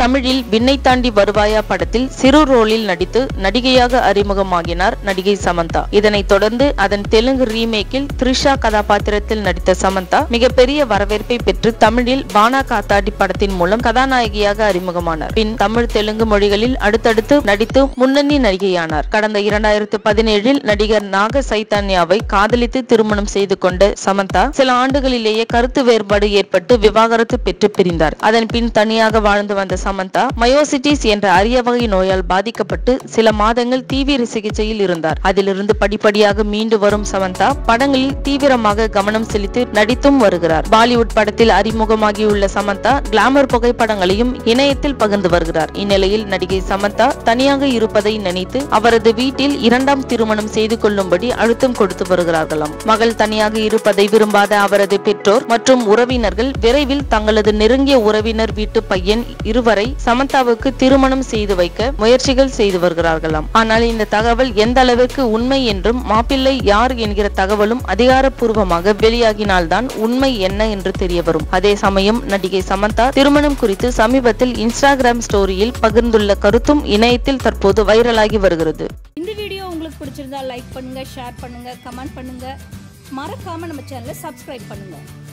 தமிழில் விண்ணை தாண்டி வருவாயா படத்தில் சிறு ரோலில் நடித்து நடிகையாக அறிமுகமாகினார் நடிகை சமந்தா இதனைத் தொடர்ந்து அதன் தெலுங்கு ரீமேக்கில் த்ரிஷா கதாபாத்திரத்தில் நடித்த சமந்தா மிகப்பெரிய வரவேற்பை பெற்று தமிழில் பானா காத்தாடி படத்தின் மூலம் கதாநாயகியாக அறிமுகமானார் பின் தமிழ் தெலுங்கு மொழிகளில் அடுத்தடுத்து நடித்து முன்னணி நடிகையானார் கடந்த இரண்டாயிரத்து பதினேழில் நடிகர் நாக சைத்தன்யாவை காதலித்து திருமணம் செய்து கொண்ட சமந்தா சில ஆண்டுகளிலேயே கருத்து வேறுபாடு ஏற்பட்டு விவாகரத்து பெற்று பிரிந்தார் அதன் பின் தனியாக வாழ்ந்து வந்த சமந்தா மயோசிட்டிஸ் என்ற அரிய வகை நோயால் பாதிக்கப்பட்டு சில மாதங்கள் தீவிர சிகிச்சையில் இருந்தார் அதிலிருந்து படிப்படியாக மீண்டு வரும் சமந்தா படங்களில் தீவிரமாக கவனம் செலுத்தி நடித்தும் வருகிறார் பாலிவுட் படத்தில் அறிமுகமாகியுள்ள சமந்தா கிளாமர் புகைப்படங்களையும் இணையத்தில் பகிர்ந்து வருகிறார் இந்நிலையில் நடிகை சமந்தா தனியாக இருப்பதை நினைத்து அவரது வீட்டில் இரண்டாம் திருமணம் செய்து கொள்ளும்படி அழுத்தம் கொடுத்து வருகிறார்களாம் மகள் தனியாக இருப்பதை விரும்பாத அவரது பெற்றோர் மற்றும் உறவினர்கள் விரைவில் தங்களது நெருங்கிய உறவினர் வீட்டு பையன் இருவரை சமந்தாவுக்கு திருமணம் செய்து வைக்க முயற்சிகள் செய்து வருகிறார்களாம் ஆனால் இந்த தகவல் எந்த அளவிற்கு உண்மை என்றும் மாப்பிள்ளை யார் என்கிற தகவலும் அதிகாரப்பூர்வமாக வெளியாகினால்தான் உண்மை என்ன என்று தெரிய வரும் அதே சமயம் நடிகை சமந்தா திருமணம் குறித்து சமீபத்தில் இன்ஸ்டாகிராம் ஸ்டோரியில் பகிர்ந்துள்ள கருத்தும் இணையத்தில் தற்போது வைரலாகி வருகிறது இந்த வீடியோ உங்களுக்கு பிடிச்சிருந்தா லைக் பண்ணுங்க ஷேர் பண்ணுங்க கமெண்ட் பண்ணுங்க மறக்காம நம்ம சேனலை சப்ஸ்கிரைப் பண்ணுங்க